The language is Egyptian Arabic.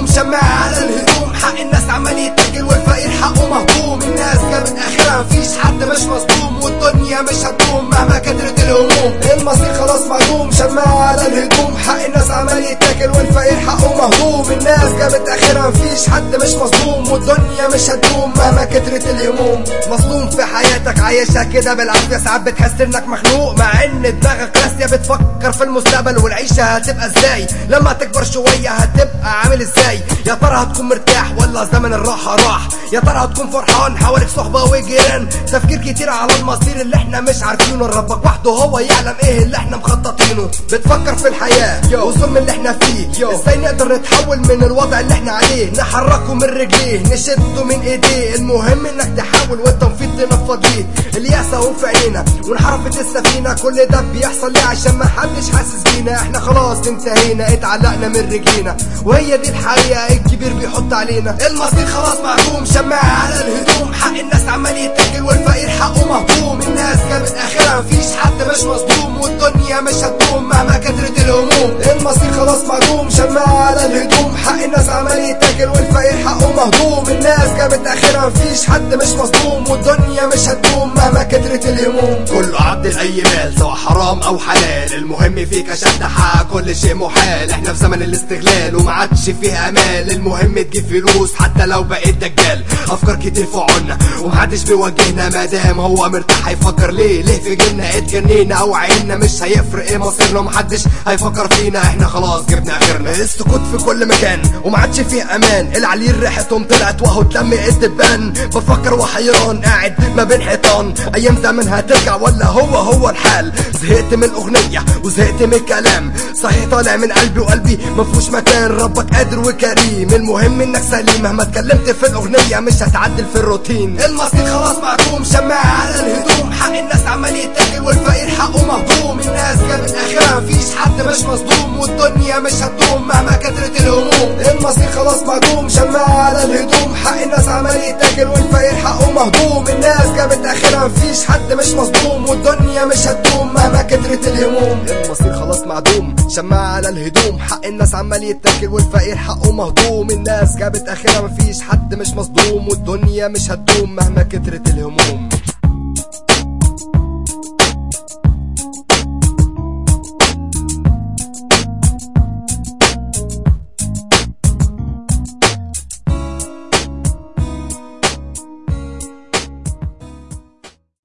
معدوم شماعة على الهدوم حق الناس عمال يتاكل والفقير حقه مهضوم الناس جابت اخرها مفيش حد مش مصدوم والدنيا مش هتدوم مهما كترت الهموم المصير خلاص معدوم شماعة على الهدوم حق الناس عمال يتاكل والفقير حقه مهضوم الناس جابت اخرها مفيش حد مش مصدوم والدنيا مش هتدوم مهما كترت الهموم مظلوم في حياتك عايشها كده بالعافية ساعات بتحس انك مخنوق مع ان دماغك راسية بتفكر في المستقبل والعيشة هتبقى ازاي لما تكبر شوية هتبقى عامل ازاي يا ترى هتكون مرتاح ولا زمن الراحة راح يا ترى هتكون فرحان حواليك صحبة وجيران تفكير كتير على المصير اللي احنا مش عارفينه ربك وحده هو يعلم ايه اللي احنا مخططينه بتفكر في الحياة والظلم اللي احنا فيه ازاي نقدر نتحول من الوضع اللي احنا عليه نحركه من رجليه نشده من ايديه المهم انك تحاول والتنفيذ تنفضيه الياس اهو في عينينا وانحرفت السفينة كل ده بيحصل ليه عشان ما حدش حاسس بينا احنا خلاص انتهينا اتعلقنا من رجلينا وهي دي الحقيقة الكبير بيحط علينا المصير خلاص معدوم شماعة على الهدوم حق الناس عمال يتاكل والفقير حقه مهضوم الناس جابت اخرها مفيش حد مش مصدوم والدنيا مش هتدوم مهما كترت الهموم المصير خلاص معدوم شماعة على الهدوم حق الناس عمال يتاكل والفقير حقه مهضوم الناس جابت اخرها مفيش حد مش مصدوم والدنيا مش هتدوم مهما كترت الهموم كله عبد لاي مال سواء حرام او حلال المهم فيك عشان تحقق كل شيء محال احنا في زمن الاستغلال وما عادش فيه امال المهم تجيب فلوس حتى لو بقيت دجال افكار كتير في عنا ومحدش بيواجهنا ما دام هو مرتاح هيفكر ليه ليه في جيلنا اتجنينا او عيننا مش هيفرق ايه مصيرنا ومحدش هيفكر فينا احنا خلاص جبنا اخرنا السكوت في كل مكان وما عادش فيه امان العليل ريحتهم طلعت وهو اتلم الدبان بفكر وحيران قاعد ما بين حيطان ايام زمن هترجع ولا هو هو الحال زهقت من الاغنيه وزهقت من الكلام صحيح طالع من قلبي وقلبي مفهوش مكان ربك قادر وكريم المهم انك سليم مهما اتكلمت في الاغنيه مش هتعدل في الروتين المصير خلاص معدوم شماعه على الهدوم حق الناس عمال يتاكل والفقير حقه مهضوم الناس جابت اخرها مفيش حد مش مصدوم والدنيا مش هتدوم مهما كترت الهموم المصير خلاص معدوم شماعه على الهدوم حق الناس عمال يتاكل والفقير حقه مهضوم الناس جابت اخرها مفيش حد مش مصدوم والدنيا مش هتدوم مهما كترت الهموم المصير خلاص معدوم شماعه على الهدوم حق الناس عمال يتاكل والفقير حقه مهضوم الناس جابت اخرها مفيش حد مش مصدوم والدنيا مش هتدوم مهما كترت الهموم